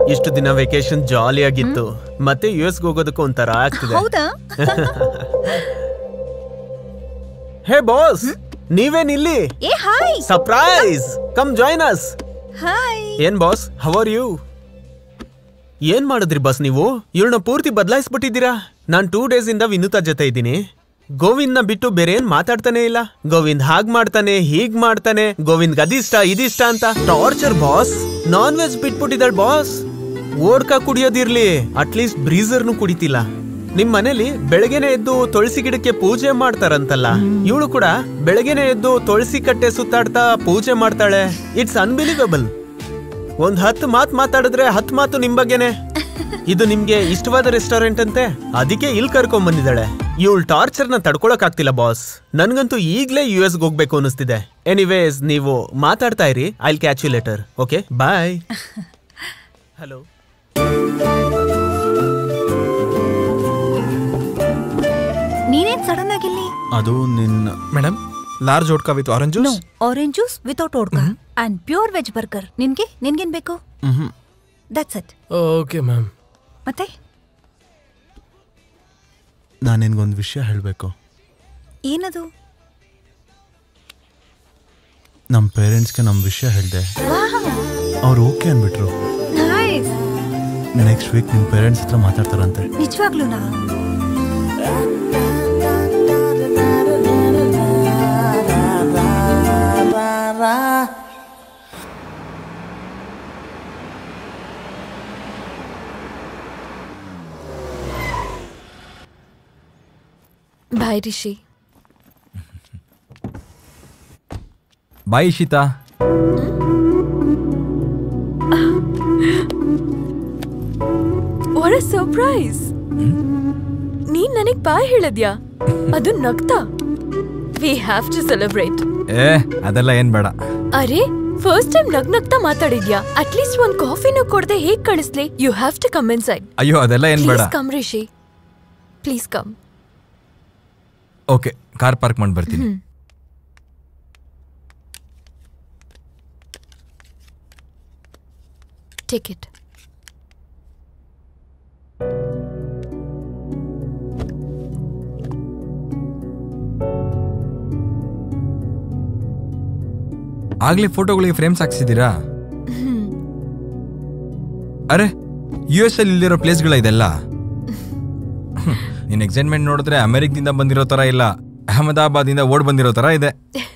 ಇಷ್ಟು ದಿನ ವೆಕೇಶನ್ ಜಾಲಿ ಆಗಿತ್ತು ಮತ್ತೆ ಯು ಎಸ್ ಹೋಗೋದಕ್ಕೂ ಒಂಥರ ಆಗ್ತಿದೆ ಹೌದಾ ಹೇ ಬಾಸ್ ನೀವೇನ್ ಇಲ್ಲಿ ಏ hi surprise come join us hi ಏನ್ ಬಾಸ್ ಹೌ ಆರ್ ಯು ಏನ್ ಮಾಡಿದ್ರಿ ಬಾಸ್ ನೀವು ಇವ್ರನ್ನ ಪೂರ್ತಿ ಬದಲಾಯಿಸ್ಬಿಟ್ಟಿದ್ದೀರಾ ನಾನ್ ಟೂ ಡೇಸ್ ಇಂದ ವಿನುತಾ ಜೊತೆ ಇದ್ದೀನಿ ಗೋವಿಂದ್ನ ಬಿಟ್ಟು ಬೇರೆ ಏನ್ ಮಾತಾಡ್ತಾನೆ ಇಲ್ಲ ಗೋವಿಂದ್ ಹಾಗ್ ಮಾಡ್ತಾನೆ ಹೀಗ್ ಮಾಡ್ತಾನೆ ಗೋವಿಂದ್ ಅದಿಷ್ಟ ಇದಿಷ್ಟ ಅಂತ ಟಾರ್ಚರ್ ಬಾಸ್ ನಾನ್ ವೆಜ್ ಬಿಟ್ಬಿಟ್ಟಿದ್ದಾಳ ಬಾಸ್ ಓಡ್ಕ ಕುಡಿಯೋದಿರ್ಲಿ ಅಟ್ಲೀಸ್ಟ್ ಬ್ರೀಸರ್ನು ಕುಡಿತಿಲ್ಲ ನಿಮ್ ಮನೇಲಿ ಬೆಳಗ್ಗೆನೆ ಎದ್ದು ತುಳಸಿ ಗಿಡಕ್ಕೆ ಪೂಜೆ ಮಾಡ್ತಾರಂತಲ್ಲ ಇವಳು ಕೂಡ ಬೆಳಗ್ಗೆನೆ ಎದ್ದು ತುಳಸಿ ಕಟ್ಟೆ ಸುತ್ತಾಡ್ತಾ ಪೂಜೆ ಮಾಡ್ತಾಳೆ ಇಟ್ಸ್ ಅನ್ಬಿಲೀವೇಬಲ್ ಒಂದ್ ಹತ್ತು ಮಾತ್ ಮಾತಾಡಿದ್ರೆ ಹತ್ತು ಮಾತು ನಿಮ್ ಬಗ್ಗೆನೆ ಇದು ನಿಮ್ಗೆ ಇಷ್ಟವಾದ ರೆಸ್ಟೋರೆಂಟ್ ಅಂತೆ ಅದಕ್ಕೆ ಇಲ್ಲಿ ಕರ್ಕೊಂಡ್ ಬಂದಿದ್ದಾಳೆ ಇವಳು ಟಾರ್ಚರ್ ನ ತಡ್ಕೊಳಕ್ ಆಗ್ತಿಲ್ಲ ಬಾಸ್ ನನ್ಗಂತೂ ಈಗ್ಲೇ ಯು ಎಸ್ ಹೋಗ್ಬೇಕು ಅನಿಸ್ತಿದೆ ಎನಿವೇಸ್ ನೀವು ಮಾತಾಡ್ತಾ ಇರಿ I catch you letter okay bye hello ನೀನೇನ್ ಸಡನ್ ಆಗಿಲ್ಲಿ ಅದು ನಿನ್ನ madam large vodka with orange no orange juice without vodka and pure veg burger ನಿನ್ಗೆ ನಿನ್ಗೇನ್ ಬೇಕು ದಟ್ಸ್ ಇಟ್ ಓಕೆ ಮ್ಯಾಮ್ ಮತ್ತೆ ನಾನು ನಿನ್ಗೊಂದು ವಿಷಯ ಹೇಳಬೇಕು ಏನದು ನಮ್ಮ ಪೇರೆಂಟ್ಸ್ಗೆ ನಮ್ಮ ವಿಷಯ ಹೇಳಿದೆ ಅವ್ರು ಓಕೆ ಅಂದ್ಬಿಟ್ರು ನೈಸ್ ನೆಕ್ಸ್ಟ್ ವೀಕ್ ನಿಮ್ಮ ಪೇರೆಂಟ್ಸ್ ಹತ್ರ ಮಾತಾಡ್ತಾರಂತೆ ನಿಜವಾಗ್ಲೂನಾ bye Rishi bye Ishita what a surprise ನೀನ್ ನನಗ್ ಬಾಯ್ ಹೇಳದ್ಯಾ ಅದು ನಗ್ತಾ ವಿ ಹ್ಯಾವ್ ಟು ಸೆಲೆಬ್ರೇಟ್ ಏ ಅದೆಲ್ಲ ಏನ್ ಬೇಡ ಅರೆ ಫಸ್ಟ್ ಟೈಮ್ ನಗ್ ನಗ್ತಾ ಮಾತಾಡಿದ್ಯಾ ಅಟ್ಲೀಸ್ಟ್ ಒಂದ್ ಕಾಫಿನೂ ಕೊಡದೆ ಹೇಗ್ ಕಳಿಸ್ಲಿ you have to come inside ಅಯ್ಯೋ ಅದೆಲ್ಲ ಏನ್ ಬೇಡ please come Rishi please come okay car park ಮಾಡಿ ಬರ್ತೀನಿ ಟೇಕ್ ಇಟ್ ಆಗ್ಲೇ ಫೋಟೋಗಳಿಗೆ ಫ್ರೇಮ್ಸ್ ಹಾಕ್ಸಿದ್ದೀರಾ ಅರೆ ಯು ಎಸ್ ಅಲ್ಲಿ ಇಲ್ಲಿರೋ ಪ್ಲೇಸ್ಗಳ ಇದೆಲ್ಲ ನಿನ್ ಎಕ್ಸೈಟ್ಮೆಂಟ್ ನೋಡಿದ್ರೆ ಅಮೆರಿಕದಿಂದ ಬಂದಿರೋ ತರ ಇಲ್ಲ ಅಹಮದಾಬಾದಿಂದ ಓಡ್ ಬಂದಿರೋ ತರ ಇದೆ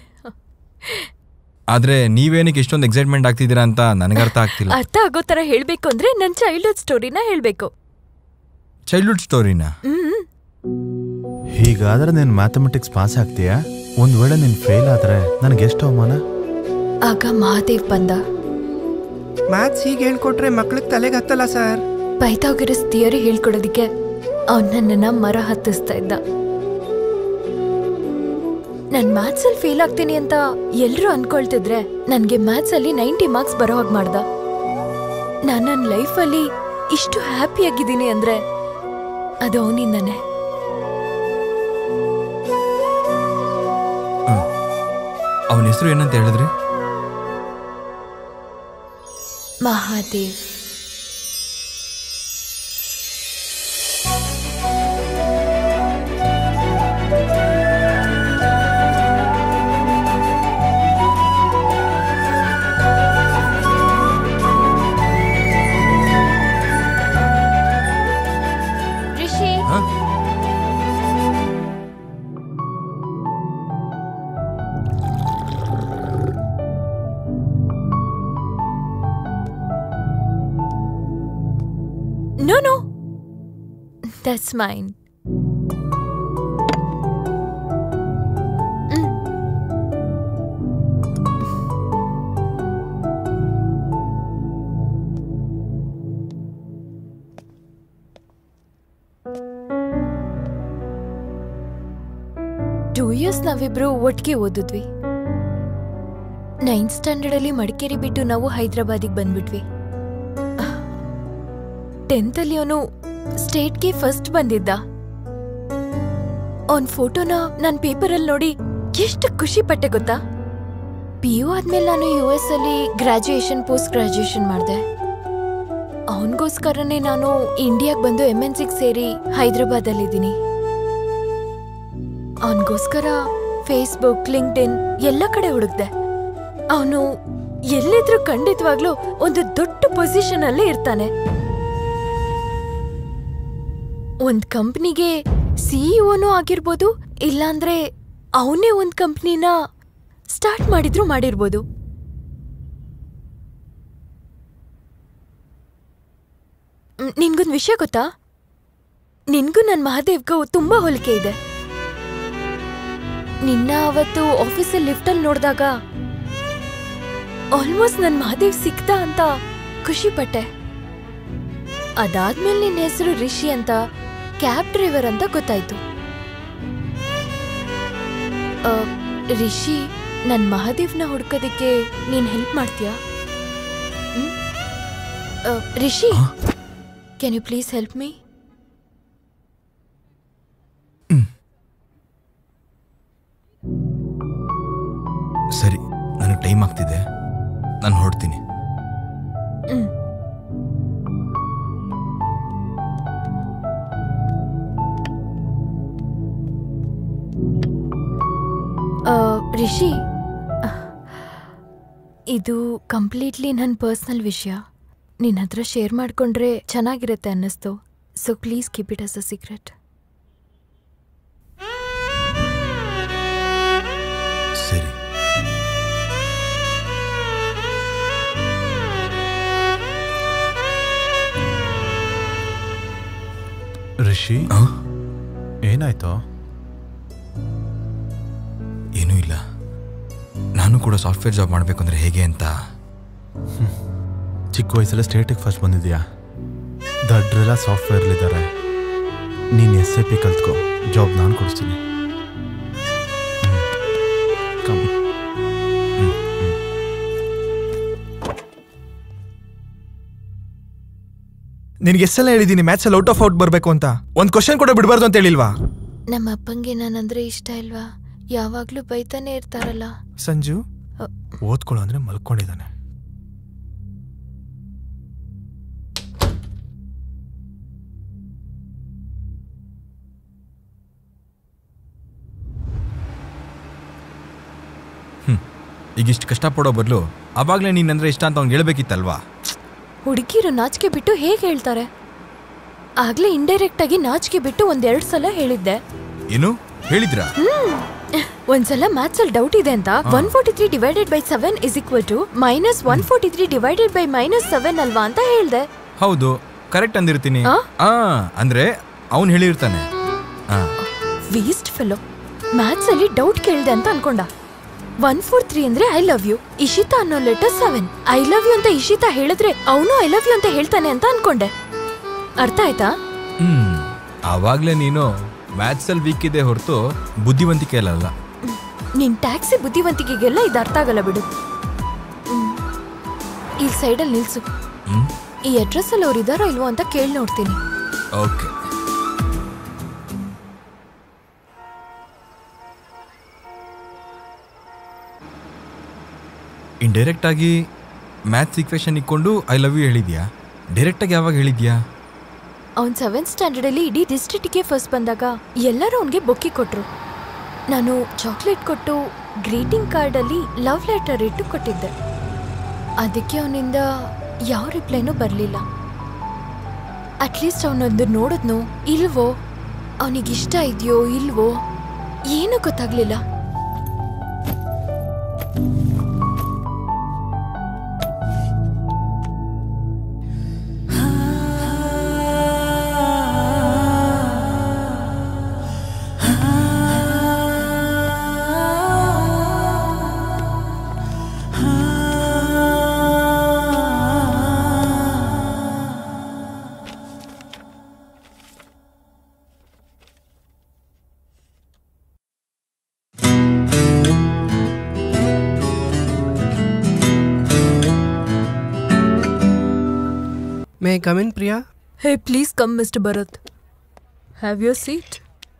ಆದ್ರೆ ನೀವೇನಕ್ಕೆ ಇಷ್ಟೊಂದು ಎಕ್ಸೈಟ್ಮೆಂಟ್ ಆಗ್ತಿದ್ದೀರಾ ಅಂತ ನನಗೆ ಅರ್ಥ ಆಗ್ತಿಲ್ಲ ಅರ್ಥ ಆಗೋ ತರ ಹೇಳ್ಬೇಕು ಅಂದ್ರೆ ನನ್ ಚೈಲ್ಡ್ಹುಡ್ ಸ್ಟೋರಿನ ಹೇಳ್ಬೇಕು ಚೈಲ್ಡ್ಹುಡ್ ಸ್ಟೋರಿನ ಹ್ಮ್ ಹೀಗಾದ್ರೆ ನೀನು ಮ್ಯಾಥಮೆಟಿಕ್ಸ್ ಪಾಸ್ ಆಗ್ತೀಯಾ ಒಂದು ವೇಳೆ ನೀನು ಫೇಲ್ ಆದರೆ ನನಗೆ ಎಷ್ಟು ಅವಮಾನ ಆಗ ಮಹಾದೇವ್ ಬಂದ ಮ್ಯಾಥ್ಸ್ ಹೀಗೆ ಹೇಳ್ಕೊಟ್ರೆ ಮಕ್ಳಿಗೆ ತಲೆಗೆ ಹತ್ತಲ್ಲ ಸರ್ ಪೈಥಾಗರಸ್ ಥಿಯರಿ ಹೇಳ್ಕೊಡೋದಿಕ್ಕೆ ಅವನ್ ನನ್ನನ್ನ ಮರ ಹತ್ತಿಸ್ತಾ ಇದ್ದ ನಾನ್ ಮ್ಯಾಥ್ಸ್ ಅಲ್ಲಿ ಫೇಲ್ ಆಗ್ತೀನಿ ಅಂತ ಎಲ್ರು ಅನ್ಕೊಳ್ತಿದ್ರೆ ನನ್ಗೆ ಮ್ಯಾಥ್ಸ್ ಅಲ್ಲಿ ನೈಂಟಿ ಮಾರ್ಕ್ಸ್ ಬರೋ ಹಾಗೆ ಮಾಡ್ದ ನಾನ್ ನನ್ನ ಲೈಫಲ್ಲಿ ಇಷ್ಟು ಹ್ಯಾಪಿ ಆಗಿದ್ದೀನಿ ಅಂದ್ರೆ ಅದು ಅವನಿಂದಾನೆ ಅವನ ಹೆಸರು ಏನಂತ ಹೇಳಿದ್ರಿ Mahadev Rishi No, no. That's mine. Mm. Two years ನಾವಿಬ್ರು ಒಟ್ಟಿಗೆ ಓದಿದ್ವಿ ನೈನ್ತ್ ಸ್ಟ್ಯಾಂಡರ್ಡ್ ಅಲ್ಲಿ ಮಡಿಕೇರಿ ಬಿಟ್ಟು ನಾವು ಹೈದ್ರಾಬಾದಿಗೆ ಬಂದ್ಬಿಟ್ವಿ ಟೆಂತ್ ಅಲ್ಲಿ ಅವನು ಸ್ಟೇಟ್ಗೆ ಫಸ್ಟ್ ಬಂದಿದ್ದ ಅವನ್ ಫೋಟೋನ ನಾನ್ ಪೇಪರಲ್ಲಿ ನೋಡಿ ಎಷ್ಟು ಖುಷಿ ಪಟ್ಟೆ ಗೊತ್ತಾ ಪಿ ಯು ಆದ್ಮೇಲೆ ನಾನು ಯು ಎಸ್ ಅಲ್ಲಿ ಗ್ರಾಜುಯೇಷನ್ ಪೋಸ್ಟ್ ಗ್ರಾಜುಯೇಷನ್ ಮಾಡಿದೆ ಅವನಿಗೋಸ್ಕರನೇ ನಾನು ಇಂಡಿಯಾಗ್ ಬಂದು ಎಮ್ ಎನ್ ಸಿಗ್ ಸೇರಿ ಹೈದರಾಬಾದಲ್ಲಿದ್ದೀನಿ ಅವನಿಗೋಸ್ಕರ ಫೇಸ್ಬುಕ್ ಲಿಂಕ್ಡ್ ಇನ್ ಎಲ್ಲ ಕಡೆ ಹುಡುಕ್ದೆ ಅವನು ಎಲ್ಲಿದ್ರೂ ಖಂಡಿತವಾಗ್ಲೂ ಒಂದು ದೊಡ್ಡ ಪೊಸಿಷನ್ ಅಲ್ಲಿ ಇರ್ತಾನೆ ಒಂದ್ ಕಂಪ್ನಿಗೆ ಸಿಇಒನೂ ಆಗಿರ್ಬೋದು ಇಲ್ಲಾಂದ್ರೆ ಅವನೇ ಒಂದ್ ಕಂಪ್ನಿನ ಸ್ಟಾರ್ಟ್ ಮಾಡಿದ್ರು ಮಾಡಿರ್ಬೋದು ಮ್, ನಿನ್ಗೊಂದ್ ವಿಷಯ ಗೊತ್ತಾ ನಿನ್ಗೂ ನನ್ ಮಹಾದೇವ್ಗೂ ತುಂಬಾ ಹೋಲಿಕೆ ಇದೆ ನಿನ್ನ ಅವತ್ತು ಆಫೀಸಲ್ಲಿ ಲಿಫ್ಟಲ್ಲಿ ನೋಡಿದಾಗ ಆಲ್ಮೋಸ್ಟ್ ನನ್ ಮಹಾದೇವ್ ಸಿಕ್ತಾ ಅಂತ ಖುಷಿ ಪಟ್ಟೆ ಅದಾದ್ಮೇಲೆ ನಿನ್ನ ಹೆಸರು ರಿಷಿ ಅಂತ ಕ್ಯಾಬ್ ಡ್ರೈವರ್ ಅಂತ ಗೊತ್ತಾಯ್ತು ಆ, ರಿಷಿ ನನ್ ಮಹಾದೇವ್ನ ಹುಡ್ಕೋದಕ್ಕೆ ನೀನ್ ಹೆಲ್ಪ್ ಮಾಡ್ತೀಯಾ ಹ್ಮ್? ಆ, Rishi can you please help me ಸರಿ ನನಗೆ ಟೈಮ್ ಆಗ್ತಿದೆ ನಾನು ಹೊರಡ್ತೀನಿ ಹ್ಮ್ ಆ, ರಿಷಿ ಇದು ಕಂಪ್ಲೀಟ್ಲಿ ನನ್ನ ಪರ್ಸ್ನಲ್ ವಿಷಯ ನಿನ್ನ ಹತ್ರ ಶೇರ್ ಮಾಡ್ಕೊಂಡ್ರೆ ಚೆನ್ನಾಗಿರುತ್ತೆ ಅನ್ನಿಸ್ತು so please keep it as a secret ಸರಿ ರಿಷಿ ಆ? ಏನಾಯ್ತು ಏನೂ ಇಲ್ಲ ನಾನು ಕೂಡ ಸಾಫ್ಟ್ವೇರ್ ಜಾಬ್ ಮಾಡಬೇಕು ಅಂದ್ರೆ ಹೇಗೆ ಅಂತ ಚಿಕ್ಕ ವಯಸ್ಸಲ್ಲೇ ಸ್ಟೇಟಿಗೆ ಫಸ್ಟ್ ಬಂದಿದ್ಯಾ ದಡ್ರೆಲ್ಲ ಸಾಫ್ಟ್ವೇರ್ಲಿದ್ದಾರೆ ನೀನು ಎಸ್ ಎ ಪಿ ಕಲ್ತ್ಕೋ ಜಾಬ್ ನಾನು ಕೊಡಿಸ್ತೀನಿ ಹ್ಮ್. ಕಮ್ ನಿನ್ಗೆ ಎಷ್ಟೆಲ್ಲ ಹೇಳಿದ್ದೀನಿ ಮ್ಯಾಥ್ಸಲ್ಲಿ ಔಟ್ ಆಫ್ ಔಟ್ ಬರಬೇಕು ಅಂತ ಒಂದು ಕ್ವಶನ್ ಕೂಡ ಬಿಡಬಾರ್ದು ಅಂತ ಹೇಳಿಲ್ವಾ ನಮ್ಮ ಅಪ್ಪಂಗೆ ನಾನಂದ್ರೆ ಇಷ್ಟ ಇಲ್ವಾ ಯಾವಾಗ್ಲೂ ಬೈತಾನೆ ಇರ್ತಾರಲ್ಲ ಸಂಜು ಅ. ಓದ್ಕೊಳ್ಳೋ ಅಂದ್ರೆ ಮಲ್ಕೊಂಡಿದ್ದಾನೆ ಈಗ ಇಷ್ಟು ಕಷ್ಟಪಡೋ ಬದಲು ಅವಾಗಲೇ ನೀನಂದ್ರೆ ಇಷ್ಟ ಅಂತ ಅವ್ನಿಗೆ ಹೇಳ್ಬೇಕಿತ್ತಲ್ವಾ ಹುಡುಗಿರು ನಾಚಿಕೆ ಬಿಟ್ಟು ಹೇಗೆ ಹೇಳ್ತಾರೆ ಆಗ್ಲೇ ಇಂಡೈರೆಕ್ಟ್ ಆಗಿ ನಾಚಿಕೆ ಬಿಟ್ಟು ಒಂದೆರಡು ಸಲ ಹೇಳಿದ್ದೆ ಏನು ಹೇಳಿದ್ರಾ ಒಂದ್ಸಲ ಮ್ಯಾಥ್ಸ್ ಅಲ್ಲಿ ಡೌಟ್ ಇದೆ ಅಂತ one forty three divided by seven is equal to minus one forty three divided by minus seven ಅಲ್ವಾ ಅಂತ ಹೇಳ್ದೆ ಹೌದು ಕರೆಕ್ಟ್ ಅಂದಿರ್ತೀನಿ ಆ? ಆ ಅಂದ್ರೆ ಅವನು ಹೇಳಿರ್ತಾನೆ ಆ, ವೇಸ್ಟ್ ಫೆಲೋ ಮ್ಯಾಥ್ಸ್ ಅಲ್ಲಿ ಡೌಟ್ ಕೇಳಿದೆ ಅಂತ ಅನ್ಕೊಂಡ ಒನ್ ಫೋರ್ ತ್ರೀ ಅಂದ್ರೆ ಐ ಲವ್ ಯು ಇಶಿತಾ ಅನ್ನೋ letter seven I love you ಅಂತ ಇಶಿತಾ ಹೇಳಿದ್ರೆ ಅವನು ಐ ಲವ್ ಯು ಅಂತ ಹೇಳ್ತಾನೆ ಅಂತ ಅನ್ಕೊಂಡೆ ಅರ್ಥ ಆಯ್ತಾ ಹ್ಮ್ ಆವಾಗ್ಲೇ ನೀನು ಮ್ಯಾಥ್ಸ್ ಅಲ್ಲಿ ವೀಕ್ ಇದೆ ಹೊರತು ಬುದ್ಧಿವಂತಿಕೆ ಅಲ್ಲ ನಿನ್ ಟ್ಯಾಕ್ಸಿ ಬುದ್ಧಿವಂತಿಕೆಗೆಲ್ಲ ಇದು ಅರ್ಥ ಆಗಲ್ಲ ಬಿಡು ಹ್ಮ್. ಈ ಸೈಡಲ್ಲಿ ನಿಲ್ಸು ಹ್ಮ್ ಈ ಅಡ್ರೆಸ್ ಅಲ್ಲಿ ಅವ್ರು ಇದಾರೋ ಇಲ್ವೋ ಅಂತ ಕೇಳಿ ನೋಡ್ತೀನಿ ಓಕೆ ಇಂಡೈರೆಕ್ಟ್ ಆಗಿ ಮ್ಯಾಥ್ಸ್ ಈಕ್ವೇಶನ್ ಇಕ್ಕೊಂಡು ಐ ಲವ್ ಯು ಹೇಳಿದ್ಯಾ ಡೈರೆಕ್ಟ್ ಆಗಿ ಯಾವಾಗ ಹೇಳಿದ್ಯಾ ಅವ್ನ್ ಸೆವೆಂತ್ ಸ್ಟ್ಯಾಂಡರ್ಡ್ ಅಲ್ಲಿ ಇಡೀ ಡಿಸ್ಟ್ರಿಕ್ಟ್ಗೆ ಫಸ್ಟ್ ಬಂದಾಗ ಎಲ್ಲರೂ ಅವನಿಗೆ ಬೊಕ್ಕಿ ಕೊಟ್ರು ನಾನು ಚಾಕ್ಲೇಟ್ ಕೊಟ್ಟು ಗ್ರೀಟಿಂಗ್ ಕಾರ್ಡ್ ಅಲ್ಲಿ ಲವ್ ಲೆಟರ್ ಇಟ್ಟು ಕೊಟ್ಟಿದ್ದೆ ಅದಕ್ಕೆ ಅವನಿಂದ ಯಾವ ರಿಪ್ಲೈನೂ ಬರಲಿಲ್ಲ ಅಟ್ಲೀಸ್ಟ್ ಅವನೊಂದು ನೋಡಿದ್ನು ಇಲ್ವೋ ಅವನಿಗಿಷ್ಟ ಇದೆಯೋ ಇಲ್ವೋ ಏನೂ ಗೊತ್ತಾಗ್ಲಿಲ್ಲ may come in Priya Hey, please come, Mr. Bharat. Have your seat.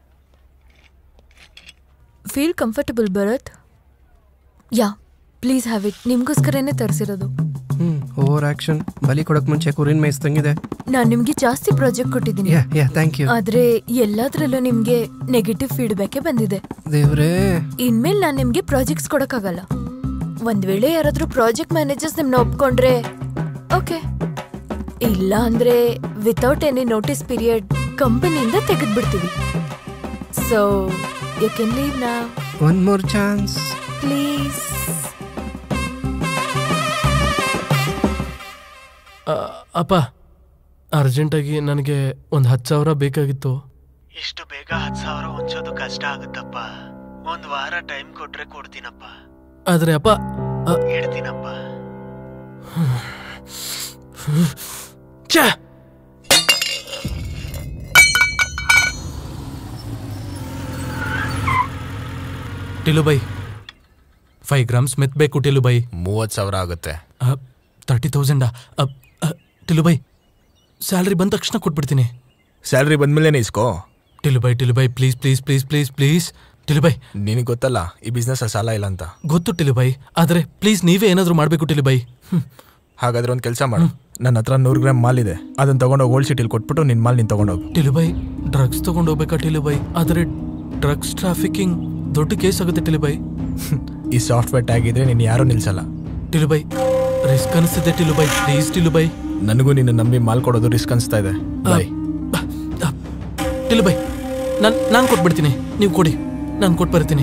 Feel comfortable, Bharat. Yeah please have it ನಿಮ್ಗೋಸ್ಕರನೇ ತರಿಸಿರೋದು ಹ್ಮ್ ಓವರ್ ಆಕ್ಷನ್ ಬಲಿ ಕೊಡಕ್ ಮುಂಚೆ ಕುರಿನ್ ಮೇಯಿಸ್ದಂಗಿದೆ ನಾನ್ ನಿಮ್ಗೆ ಜಾಸ್ತಿ ಪ್ರಾಜೆಕ್ಟ್ ಕೊಟ್ಟಿದ್ದೀನಿ ಯಾ ಯಾ ಥ್ಯಾಂಕ್ ಯು ಆದ್ರೆ ಎಲ್ಲಾದ್ರಲ್ಲೂ ನಿಮ್ಗೆ ನೆಗೆಟಿವ್ ಫೀಡ್ಬ್ಯಾಕೇ ಬಂದಿದೆ ದೇವ್ರೇ ಇನ್ಮೇಲೆ ನಾನ್ ನಿಮ್ಗೆ ಪ್ರಾಜೆಕ್ಟ್ಸ್ ಕೊಡಕ್ಕಾಗಲ್ಲ ಒಂದ್ ವೇಳೆ ಯಾರಾದ್ರೂ ಪ್ರಾಜೆಕ್ಟ್ ಮ್ಯಾನೇಜರ್ಸ್ ನಿಮ್ನ ಒಪ್ಕೊಂಡ್ರೆ ಓಕೆ ಇಲ್ಲ ಅಂದ್ರೆ ವಿತೌಟ್ ಎನಿ ನೋಟಿಸ್ ಪೀರಿಯಡ್ ಕಂಪನಿಯಿಂದ ತೆಗೆದ್ಬಿಡ್ತೀವಿ ಸೊ ಯು ಕೆನ್ ಲೀವ್ ನಾ ಒನ್ ಮೋರ್ ಚಾನ್ಸ್ ಪ್ಲೀಸ್ ಅಪ್ಪ ಅರ್ಜೆಂಟಾಗಿ ನನಗೆ ಒಂದು ಹತ್ತು ಸಾವಿರ ಬೇಕಾಗಿತ್ತು ಇಷ್ಟು ಬೇಗ ಹತ್ತು ಸಾವಿರ ಹೊಂಚೋದು ಕಷ್ಟ ಆಗುತ್ತಪ್ಪ ಒಂದ್ ವಾರ ಟೈಮ್ ಕೊಟ್ರೆ ಕೊಡ್ತೀನಪ್ಪ ಆದರೆ ಅಪ್ಪ ಅ, ಇಡ್ತೀನಪ್ಪ ಛೆ! ಟಿಲುಬೈ ಫೈವ್ ಗ್ರಾಮ್ಸ್ ಮೆತ್ಬೇಕು ಟಿಲುಬೈ ಮೂವತ್ತು ಸಾವಿರ ಆಗುತ್ತೆ ತರ್ಟಿ ತೌಸಂಡಾ ಟಿಲುಬೈ ಸ್ಯಾಲ್ರಿ ಬಂದ ತಕ್ಷಣ ಕೊಟ್ಬಿಡ್ತೀನಿ ಸ್ಯಾಲ್ರಿ ಬಂದ್ಮೇಲೆ ಇಸ್ಕೋ ಟಿಲುಬೈ ಟಿಲುಬೈ please please please please please ಟಿಲುಬೈ ನಿನಗೆ ಗೊತ್ತಲ್ಲ ಈ ಬಿಸ್ನೆಸ್ ಸಾಲ ಇಲ್ಲ ಅಂತ ಗೊತ್ತು ಟಿಲುಬೈ ಆದರೆ ಪ್ಲೀಸ್ ನೀವೇ ಏನಾದರೂ ಮಾಡಬೇಕು ಟಿಲುಬೈ ಹ್ಮ್. ಹಾಗಾದ್ರೆ ಒಂದು ಕೆಲಸ ಮಾಡು ನನ್ನ ಹತ್ರ ನೂರು ಗ್ರಾಮ್ ಮಾಲ್ ಇದೆ ಅದನ್ನ ತಗೊಂಡೋಗಿ ಓಲ್ಡ್ ಸಿಟಿಲಿ ಕೊಟ್ಬಿಟ್ಟು ನಿನ್ನ ಮಾಲ್ ನೀನು ತಗೊಂಡೋಗು ಟಿಲುಬೈ ಡ್ರಗ್ಸ್ ತಗೊಂಡು ಹೋಗ್ಬೇಕಾ ಟಿಲುಬೈ ಆದರೆ ಡ್ರಗ್ಸ್ ಟ್ರಾಫಿಕಿಂಗ್ ದೊಡ್ಡ ಕೇಸ್ ಆಗುತ್ತೆ ಟಿಲುಬೈ ಈ ಸಾಫ್ಟ್ವೇರ್ ಟ್ಯಾಗ್ ಇದ್ರೆ ನೀನು ಯಾರೂ ನಿಲ್ಸಲ್ಲ ಟಿಲುಬೈ ರಿಸ್ಕ್ ಅನಿಸ್ತಿದೆ ಟಿಲುಬೈ ಪ್ಲೀಸ್ ಟಿಲುಬೈ ನನಗೂ ನಿನ್ನ ನಂಬಿ ಮಾಲ್ ಕೊಡೋದು ರಿಸ್ಕ್ ಅನಿಸ್ತಾ ಇದೆ ಬಾಯ್ ಟಿಲುಬೈ ನಾನು ನಾನು ಕೊಟ್ಬಿಡ್ತೀನಿ ನೀವು ಕೊಡಿ ನಾನು ಕೊಟ್ಟು ಬರ್ತೀನಿ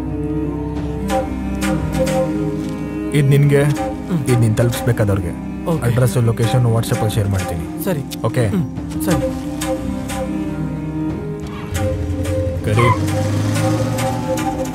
ಇದು ನಿನಗೆ ಇದು ನೀನು ತಲುಪಿಸ್ಬೇಕಾದವ್ರಿಗೆ Okay. ಅಡ್ರೆಸ್ಸು ಲೊಕೇಶನ್ ವಾಟ್ಸಪ್ಪಲ್ಲಿ ಶೇರ್ ಮಾಡ್ತೀನಿ ಸರಿ ಓಕೆ ಹ್ಮ್ ಸರಿ ಕರೀ